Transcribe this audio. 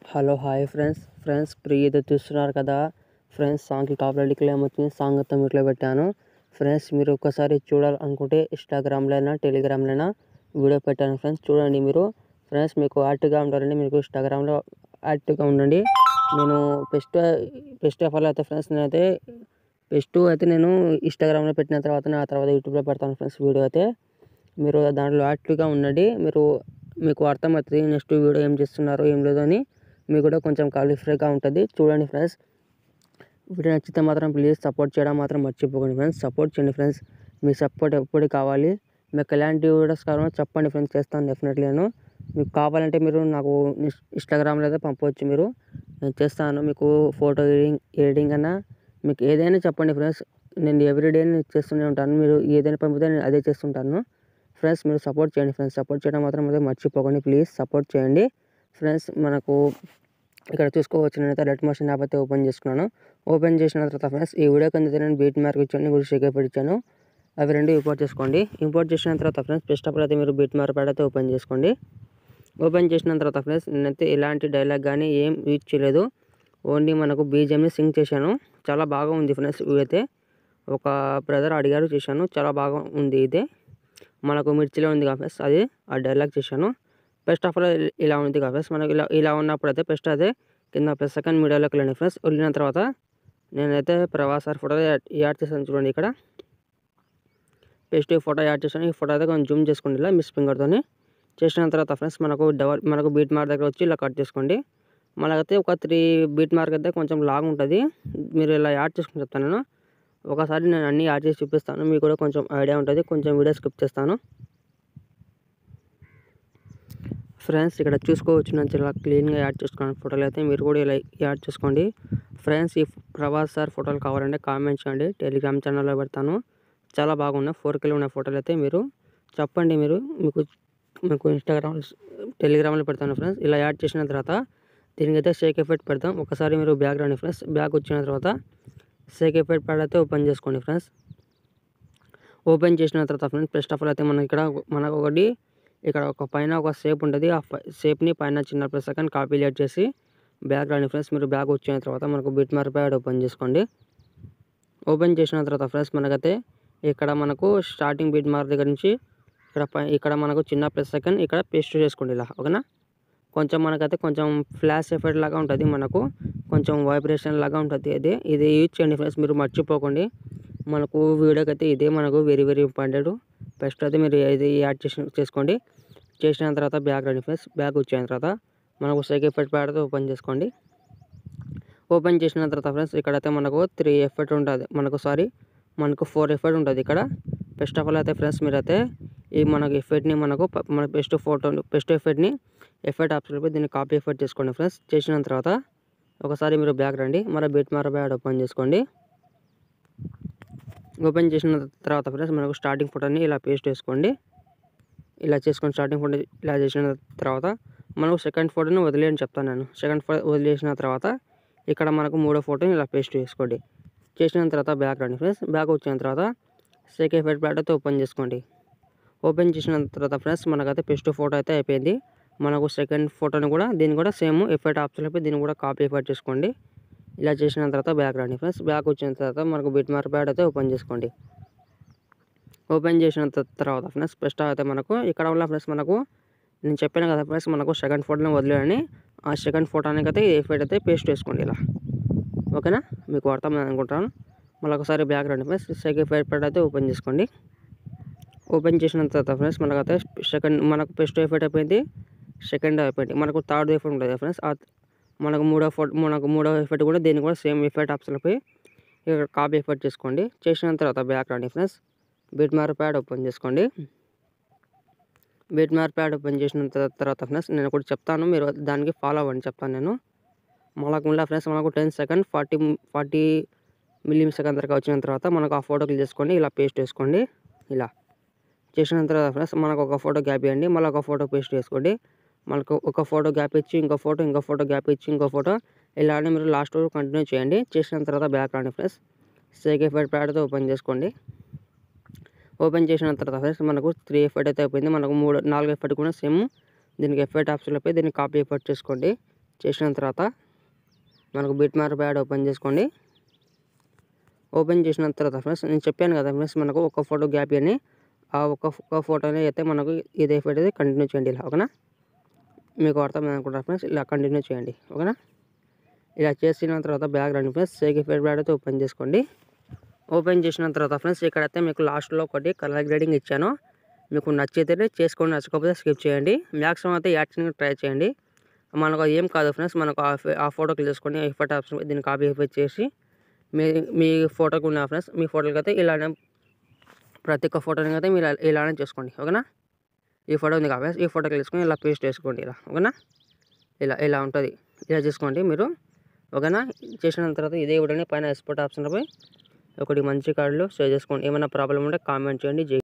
hello hi friends friends ప్రీ ఇది చూస్తున్నారు కదా ఫ్రెండ్స్ సాంగ్కి కాపీరైట్ క్లెయిమ్ వచ్చింది సాంగ్ అంతా మీట్లో పెట్టాను ఫ్రెండ్స్ మీరు ఒక్కసారి చూడాలనుకుంటే ఇన్స్టాగ్రామ్లో అయినా టెలిగ్రామ్లో అయినా వీడియో పెట్టాను ఫ్రెండ్స్ చూడండి మీరు ఫ్రెండ్స్ మీకు యాక్టివ్గా ఉండాలండి మీకు ఇన్స్టాగ్రామ్లో యాక్టివ్గా ఉండండి నేను బెస్ట్ బెస్ట్ ఆఫ్ ఆల్ అయితే ఫ్రెండ్స్ నేనైతే బెస్ట్ అయితే నేను ఇన్స్టాగ్రామ్లో పెట్టిన తర్వాత ఆ తర్వాత యూట్యూబ్లో పెడతాను ఫ్రెండ్స్ వీడియో అయితే మీరు దాంట్లో యాక్టివ్గా ఉండండి మీరు మీకు అర్థమవుతుంది నెక్స్ట్ వీడియో ఏం చేస్తున్నారు ఏం లేదు అని మీకు కూడా కొంచెం క్వాలిఫైగా ఉంటుంది చూడండి ఫ్రెండ్స్ వీడియో నచ్చితే మాత్రం ప్లీజ్ సపోర్ట్ చేయడం మాత్రం మర్చిపోకండి ఫ్రెండ్స్ సపోర్ట్ చేయండి ఫ్రెండ్స్ మీ సపోర్ట్ ఎప్పుడు కావాలి మీకు ఎలాంటి వీడియోస్ కావాలో చెప్పండి ఫ్రెండ్స్ చేస్తాను డెఫినెట్లీ నేను మీకు కావాలంటే మీరు నాకు ఇన్స్- ఇన్స్టాగ్రామ్లో అయితే పంపవచ్చు మీరు నేను చేస్తాను మీకు ఫోటో ఎడిటింగ్ ఎడిటింగ్ అన్నా మీకు ఏదైనా చెప్పండి ఫ్రెండ్స్ నేను ఎవ్రీడే నేను చేస్తూనే ఉంటాను మీరు ఏదైనా పంపితే నేను అదే చేస్తుంటాను ఫ్రెండ్స్ మీరు సపోర్ట్ చేయండి ఫ్రెండ్స్ సపోర్ట్ చేయడం మాత్రం అయితే మర్చిపోకండి ప్లీజ్ సపోర్ట్ చేయండి ఫ్రెండ్స్ మనకు ఇక్కడ చూసుకోవచ్చు నేనైతే రెడ్ మోషన్ యాప్ అయితే ఓపెన్ చేసుకున్నాను ఓపెన్ చేసిన తర్వాత ఫ్రెండ్స్ ఈ వీడియో కింద నేను బీట్ మార్క్ ఇచ్చాను కూడా షేక్ ఇచ్చాను అవి రెండు ఇంపోర్ట్ చేసుకోండి ఇంపోర్ట్ చేసిన తర్వాత ఫ్రెండ్స్ ఫస్ట్ ఆఫ్ ఆల్ అయితే మీరు బీట్ మార్క్ ప్యాడ్ అయితే ఓపెన్ చేసుకోండి ఓపెన్ చేసిన తర్వాత ఫ్రెండ్స్ నేనైతే ఎలాంటి డైలాగ్ కానీ ఏం యూజ్ చేయలేదు ఓన్లీ మనకు బీజిఎంని సింగ్ చేశాను చాలా బాగా ఉంది ఫ్రెండ్స్ ఇదైతే ఒక బ్రదర్ అడిగారు చేశాను చాలా బాగా ఉంది ఇదే మనకు మిర్చిలో ఉంది కదా ఫ్రెండ్స్ అది ఆ డైలాగ్ చేశాను ఫస్ట్ ఆఫ్ ఆల్ ఇలా ఉంది కదా ఫ్రెండ్స్ మనకి ఇలా ఇలా ఉన్నప్పుడు అయితే ఫస్ట్ అదే కింద ప్లస్ సెకండ్ మీడియాలోకి వెళ్ళండి ఫ్రెండ్స్ వెళ్ళిన తర్వాత నేనైతే ప్రవాస్ సార్ ఫోటో యాడ్ చేశాను చూడండి ఇక్కడ పేస్ట్ ఫోటో యాడ్ చేశాను ఈ ఫోటో అయితే కొంచెం జూమ్ చేసుకోండి ఇలా మిస్ ఫింగర్తోని చేసిన తర్వాత ఫ్రెండ్స్ మనకు డబల్ మనకు బీట్ మార్క్ దగ్గర వచ్చి ఇలా కట్ చేసుకోండి మనకైతే ఒక త్రీ బీట్ మార్క్ అయితే కొంచెం లాగ్ ఉంటుంది మీరు ఇలా యాడ్ చేసుకుని చెప్తాను నేను ఒకసారి నేను అన్ని యాడ్ చేసి చూపిస్తాను మీకు కూడా కొంచెం ఐడియా ఉంటుంది కొంచెం వీడియో స్కిప్ చేస్తాను ఫ్రెండ్స్ ఇక్కడ చూసుకోవచ్చు నేను చాలా క్లీన్గా యాడ్ చేసుకున్నాను ఫోటోలు అయితే మీరు కూడా ఇలా యాడ్ చేసుకోండి ఫ్రెండ్స్ ఈ ప్రభాస్ సార్ ఫోటోలు కావాలంటే కామెంట్ చేయండి టెలిగ్రామ్ ఛానల్లో పెడతాను చాలా బాగున్నాయి ఫోర్ కిలో ఉన్న ఫోటోలు అయితే మీరు చెప్పండి మీరు మీకు మీకు ఇన్స్టాగ్రామ్ టెలిగ్రామ్లో పెడతాను ఫ్రెండ్స్ ఇలా యాడ్ చేసిన తర్వాత దీనికైతే షేక్ ఎఫెక్ట్ పెడతాం ఒకసారి మీరు బ్యాగ్ రండి ఫ్రెండ్స్ బ్యాగ్ వచ్చిన తర్వాత షేక్ ఎఫెక్ట్ ప్యాడ్ అయితే ఓపెన్ చేసుకోండి ఫ్రెండ్స్ ఓపెన్ చేసిన తర్వాత ఫ్రెండ్స్ ఫస్ట్ ఆఫ్ ఆల్ అయితే మనకి ఇక్కడ మనకు ఒకటి ఇక్కడ ఒక పైన ఒక షేప్ ఉంటుంది ఆ షేప్ని పైన చిన్న ప్లస్ సెకండ్ కాపీ లేట్ చేసి బ్యాగ్ రాని ఫ్రెండ్స్ మీరు బ్యాగ్ వచ్చిన తర్వాత మనకు బిట్ మార్ ప్యాడ్ ఓపెన్ చేసుకోండి ఓపెన్ చేసిన తర్వాత ఫ్రెండ్స్ మనకైతే ఇక్కడ మనకు స్టార్టింగ్ బిట్ మార్ దగ్గర నుంచి ఇక్కడ పై ఇక్కడ మనకు చిన్న ప్లస్ సెకండ్ ఇక్కడ పేస్ట్ చేసుకోండి ఇలా ఓకేనా కొంచెం మనకైతే కొంచెం ఫ్లాష్ ఎఫెక్ట్ లాగా ఉంటుంది మనకు కొంచెం వైబ్రేషన్ లాగా ఉంటుంది అది ఇది యూజ్ చేయండి ఫ్రెండ్స్ మీరు మర్చిపోకండి మనకు వీడియోకి అయితే ఇదే మనకు వెరీ వెరీ ఇంపార్టెంట్ ఫస్ట్ అయితే మీరు ఇది యాడ్ చేసి చేసుకోండి చేసిన తర్వాత బ్యాగ్ రండి ఫ్రెండ్స్ బ్యాగ్ వచ్చిన తర్వాత మనకు సెకండ్ ఎఫెక్ట్ ప్యాడ్తో ఓపెన్ చేసుకోండి ఓపెన్ చేసిన తర్వాత ఫ్రెండ్స్ ఇక్కడైతే మనకు త్రీ ఎఫెక్ట్ ఉంటుంది మనకు సారీ మనకు ఫోర్ ఎఫెక్ట్ ఉంటుంది ఇక్కడ ఫస్ట్ ఆఫ్ ఆల్ అయితే ఫ్రెండ్స్ మీరైతే ఈ మనకు ఎఫెక్ట్ని మనకు ప- మన బెస్ట్ ఫోటో బెస్ట్ ఎఫెక్ట్ని ఎఫెక్ట్ ఆప్షన్ పోయి దీన్ని కాపీ ఎఫెక్ట్ చేసుకోండి ఫ్రెండ్స్ చేసిన తర్వాత ఒకసారి మీరు బ్యాక్ రండి మన బెట్ మార బ్యాడ్ ఓపెన్ చేసుకోండి ఓపెన్ చేసిన తర్వాత ఫ్రెండ్స్ మనకు స్టార్టింగ్ ఫోటోని ఇలా పేస్ట్ చేసుకోండి ఇలా చేసుకొని స్టార్టింగ్ ఫోటో ఇలా చేసిన తర్వాత మనకు సెకండ్ ఫోటోని వదిలేయని చెప్తాను నేను సెకండ్ ఫోటో వదిలేసిన తర్వాత ఇక్కడ మనకు మూడో ఫోటోని ఇలా పేస్ట్ చేసుకోండి చేసిన తర్వాత బ్యాక్ రండి ఫ్రెండ్స్ బ్యాక్ వచ్చిన తర్వాత సెకండ్ ఎఫెక్ట్ ప్యాడ్ అయితే ఓపెన్ చేసుకోండి ఓపెన్ చేసిన తర్వాత ఫ్రెండ్స్ మనకైతే ఫస్ట్ ఫోటో అయితే అయిపోయింది మనకు సెకండ్ ఫోటోని కూడా దీన్ని కూడా సేమ్ ఎఫెక్ట్ ఆప్షన్ అయిపోయి దీన్ని కూడా కాపీ ఎఫెక్ట్ చేసుకోండి ఇలా చేసిన తర్వాత బ్యాక్ రండి ఫ్రెండ్స్ బ్యాక్ వచ్చిన తర్వాత మనకు బిట్ మార్క్ ప్యాడ్ అయితే ఓపెన్ చేసుకోండి ఓపెన్ చేసిన త- తర్వాత ఫ్రెండ్స్ ఫస్ట్ అయితే మనకు ఇక్కడ వల్ల ఫ్రెండ్స్ మనకు నేను చెప్పాను కదా ఫ్రెండ్స్ మనకు సెకండ్ ఫోటోని వదిలేయని ఆ సెకండ్ ఫోటోనికి అయితే ఎఫెక్ట్ అయితే పేస్ట్ చేసుకోండి ఇలా ఓకేనా మీకు అర్థమైంది అనుకుంటాను మళ్ళీ ఒకసారి బ్యాక్ రండి ఫ్రెండ్స్ సెకండ్ ఎఫెక్ట్ అయితే ఓపెన్ చేసుకోండి ఓపెన్ చేసిన తర్వాత ఫ్రెండ్స్ మనకైతే సెకండ్ మనకు ఫస్ట్ ఎఫెక్ట్ అయిపోయింది సెకండ్ అయిపోయింది మనకు థర్డ్ ఎఫెక్ట్ ఉంటుంది ఫ్రెండ్స్ ఆ మనకు మూడో ఫోటో మనకు మూడో ఎఫెక్ట్ కూడా దీన్ని కూడా సేమ్ ఎఫెక్ట్ ఆప్షన్ పోయి ఇక్కడ కాపీ ఎఫెక్ట్ చేసుకోండి చేసిన తర్వాత బ్యాక్ రండి friends beat mark pad open చేసుకోండి బీట్ మార్ ప్యాడ్ ఓపెన్ చేసిన తర్వా- తర్వాత ఫ్రెండ్స్ నేను ఒకటి చెప్తాను మీరు దానికి ఫాలో అవ్వండి చెప్తాను నేను మనకు ఉన్న ఫ్రెండ్స్ మనకు ten second forty forty millisecond దాకా వచ్చిన తర్వాత మనకు ఆ ఫోటో క్లిక్ చేసుకోండి ఇలా పేస్ట్ చేసుకోండి ఇలా చేసిన తర్వాత ఫ్రెండ్స్ మనకు ఒక ఫోటో గ్యాప్ ఇవ్వండి మళ్ళీ ఒక ఫోటో పేస్ట్ చేసుకోండి మనకు ఒక ఫోటో గ్యాప్ ఇచ్చి ఇంకో ఫోటో ఇంకో ఫోటో గ్యాప్ ఇచ్చి ఇంకో ఫోటో ఇలానే మీరు లాస్ట్ వరకు కంటిన్యూ చేయండి చేసిన తర్వాత బ్యాక్ రండి ఫ్రెండ్స్ సేక్ ఎఫెక్ట్ ప్యాడ్తో ఓపెన్ చేసుకోండి ఓపెన్ చేసిన తర్వాత ఫ్రెండ్స్ మనకు త్రీ ఎఫెక్ట్ అయితే అయిపోయింది మనకు మూడు నాలుగు ఎఫెక్ట్ కూడా సేమ్ దీనికి ఎఫెక్ట్ ఆప్షన్లో పోయి దీన్ని కాపీ ఎఫెక్ట్ చేసుకోండి చేసిన తర్వాత మనకు బిట్ మ్యాప్ యాడ్ ఓపెన్ చేసుకోండి ఓపెన్ చేసిన తర్వాత ఫ్రెండ్స్ నేను చెప్పాను కదా ఫ్రెండ్స్ మనకు ఒక ఫోటో గ్యాప్ అని ఆ ఒక ఒక ఫోటోని అయితే మనకు ఇదే అయితే కంటిన్యూ చేయండి ఇలా ఓకేనా మీకు అర్థమైంది అనుకుంటా ఫ్రెండ్స్ ఇలా కంటిన్యూ చేయండి ఓకేనా ఇలా చేసిన తర్వాత బ్యాక్ రండి ఫ్రెండ్స్ సేక్ ఎఫెక్ట్ బ్యాడ్ అయితే ఓపెన్ చేసుకోండి ఓపెన్ చేసిన తర్వాత ఫ్రెండ్స్ ఇక్కడైతే మీకు లాస్ట్లో ఒకటి కలర్ గ్రేడింగ్ ఇచ్చాను మీకు నచ్చితేనే చేసుకోండి నచ్చకపోతే స్కిప్ చేయండి మ్యాక్సిమం అయితే యాక్షన్ ట్రై చేయండి మనకు అది ఏం కాదు ఫ్రెండ్స్ మనకు ఆ ఫే- ఆ ఫోటో క్లిక్ చేసుకొని ఎఫెక్ట్ ఆప్షన్ దీన్ని కాపీ ఎఫెక్ట్ చేసి మీ మీ ఫోటోకి ఉన్న ఫ్రెండ్స్ మీ ఫోటోకి అయితే ఇలానే ప్రతి ఒక్క ఫోటోని అయితే మీరు ఇలా- ఇలానే చేసుకోండి ఓకేనా ఈ ఫోటో ఉంది కాబట్టి ఈ ఫోటో తీసుకొని ఇలా పేస్ట్ చేసుకోండి ఇలా ఓకేనా ఇలా ఇలా ఉంటుంది ఇలా చేసుకోండి మీరు ఓకేనా చేసిన తర్వాత ఇదే వీడియోని పైన ఎక్స్పోర్ట్ ఆప్షన్లో పోయి ఒకటి మంచి కార్డులు సేవ్ చేసుకోండి ఏమైనా ప్రాబ్లం ఉంటే కామెంట్ చేయండి జై